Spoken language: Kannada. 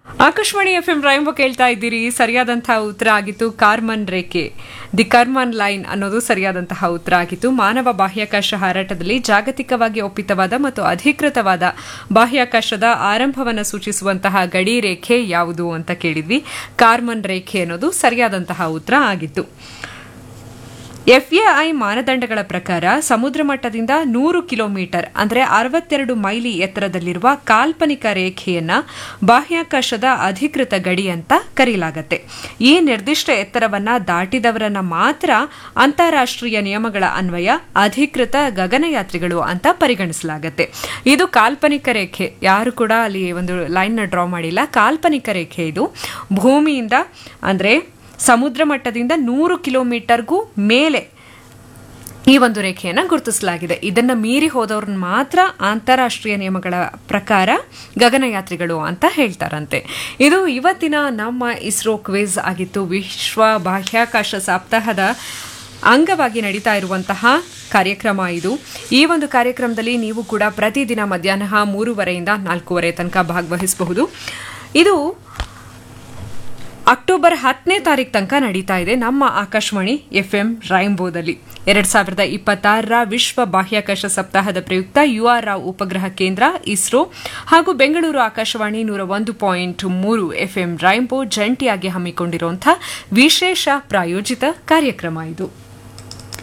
ಆಕಾಶವಾಣಿ ಎಫ್ ಎಂ ರೈಂಬ ಕೇಳ್ತಾ ಇದ್ದೀರಿ ಸರಿಯಾದಂತಹ ಉತ್ತರ ಆಗಿತ್ತು ಕಾರ್ಮನ್ ರೇಖೆ ದಿ ಕರ್ಮನ್ ಲೈನ್ ಅನ್ನೋದು ಸರಿಯಾದಂತಹ ಉತ್ತರ ಆಗಿತ್ತು ಮಾನವ ಬಾಹ್ಯಾಕಾಶ ಹಾರಾಟದಲ್ಲಿ ಜಾಗತಿಕವಾಗಿ ಒಪ್ಪಿತವಾದ ಮತ್ತು ಅಧಿಕೃತವಾದ ಬಾಹ್ಯಾಕಾಶದ ಆರಂಭವನ್ನು ಸೂಚಿಸುವಂತಹ ಗಡಿ ರೇಖೆ ಯಾವುದು ಅಂತ ಕೇಳಿದ್ವಿ ಕಾರ್ಮನ್ ರೇಖೆ ಅನ್ನೋದು ಸರಿಯಾದಂತಹ ಉತ್ತರ ಆಗಿತ್ತು ಎಫ್ಎಐ ಮಾನದಂಡಗಳ ಪ್ರಕಾರ ಸಮುದ್ರ ಮಟ್ಟದಿಂದ ನೂರು ಕಿಲೋಮೀಟರ್ ಅಂದರೆ ಅರವತ್ತೆರಡು ಮೈಲಿ ಎತ್ತರದಲ್ಲಿರುವ ಕಾಲ್ಪನಿಕ ರೇಖೆಯನ್ನ ಬಾಹ್ಯಾಕಾಶದ ಅಧಿಕೃತ ಗಡಿ ಅಂತ ಕರೆಯಲಾಗತ್ತೆ ಈ ನಿರ್ದಿಷ್ಟ ಎತ್ತರವನ್ನ ದಾಟಿದವರನ್ನ ಮಾತ್ರ ಅಂತಾರಾಷ್ಟ್ರೀಯ ನಿಯಮಗಳ ಅನ್ವಯ ಅಧಿಕೃತ ಗಗನಯಾತ್ರಿಗಳು ಅಂತ ಪರಿಗಣಿಸಲಾಗತ್ತೆ ಇದು ಕಾಲ್ಪನಿಕ ರೇಖೆ ಯಾರು ಕೂಡ ಅಲ್ಲಿ ಒಂದು ಲೈನ್ ಡ್ರಾ ಮಾಡಿಲ್ಲ ಕಾಲ್ಪನಿಕ ರೇಖೆ ಇದು ಭೂಮಿಯಿಂದ ಅಂದ್ರೆ ಸಮುದ್ರ ಮಟ್ಟದಿಂದ ನೂರು ಕಿಲೋಮೀಟರ್ಗೂ ಮೇಲೆ ಈ ಒಂದು ರೇಖೆಯನ್ನು ಗುರುತಿಸಲಾಗಿದೆ ಇದನ್ನು ಮೀರಿ ಹೋದವ್ರನ್ನ ಮಾತ್ರ ಅಂತಾರಾಷ್ಟ್ರೀಯ ನಿಯಮಗಳ ಪ್ರಕಾರ ಗಗನಯಾತ್ರಿಗಳು ಅಂತ ಹೇಳ್ತಾರಂತೆ ಇದು ಇವತ್ತಿನ ನಮ್ಮ ಇಸ್ರೋ ಕ್ವಿಜ್ ಆಗಿತ್ತು ವಿಶ್ವ ಬಾಹ್ಯಾಕಾಶ ಸಪ್ತಾಹದ ಅಂಗವಾಗಿ ನಡೀತಾ ಇರುವಂತಹ ಕಾರ್ಯಕ್ರಮ ಇದು ಈ ಒಂದು ಕಾರ್ಯಕ್ರಮದಲ್ಲಿ ನೀವು ಕೂಡ ಪ್ರತಿದಿನ ಮಧ್ಯಾಹ್ನ ಮೂರುವರೆಯಿಂದ ನಾಲ್ಕೂವರೆ ತನಕ ಭಾಗವಹಿಸಬಹುದು ಇದು ಅಕ್ಟೋಬರ್ ಹತ್ತನೇ ತಾರೀಕು ತನಕ ನಡೀತಾ ಇದೆ ನಮ್ಮ ಆಕಾಶವಾಣಿ ಎಫ್ ಎಂ ರೈಂಬೋದಲ್ಲಿ ಎರಡ್ ಸಾವಿರದ ಇಪ್ಪತ್ತಾರರ ವಿಶ್ವ ಬಾಹ್ಯಾಕಾಶ ಸಪ್ತಾಹದ ಪ್ರಯುಕ್ತ ಯುಆರ್ ರಾವ್ ಉಪಗ್ರಹ ಕೇಂದ್ರ ಇಸ್ರೋ ಹಾಗೂ ಬೆಂಗಳೂರು ಆಕಾಶವಾಣಿ ನೂರ ಒಂದು ಪಾಯಿಂಟ್ ಮೂರು ಎಫ್ಎಂ ರೈಂಬೋ ಜಂಟಿಯಾಗಿ ಹಮ್ಮಿಕೊಂಡಿರುವಂತಹ ವಿಶೇಷ ಪ್ರಾಯೋಜಿತ ಕಾರ್ಯಕ್ರಮ ಇದು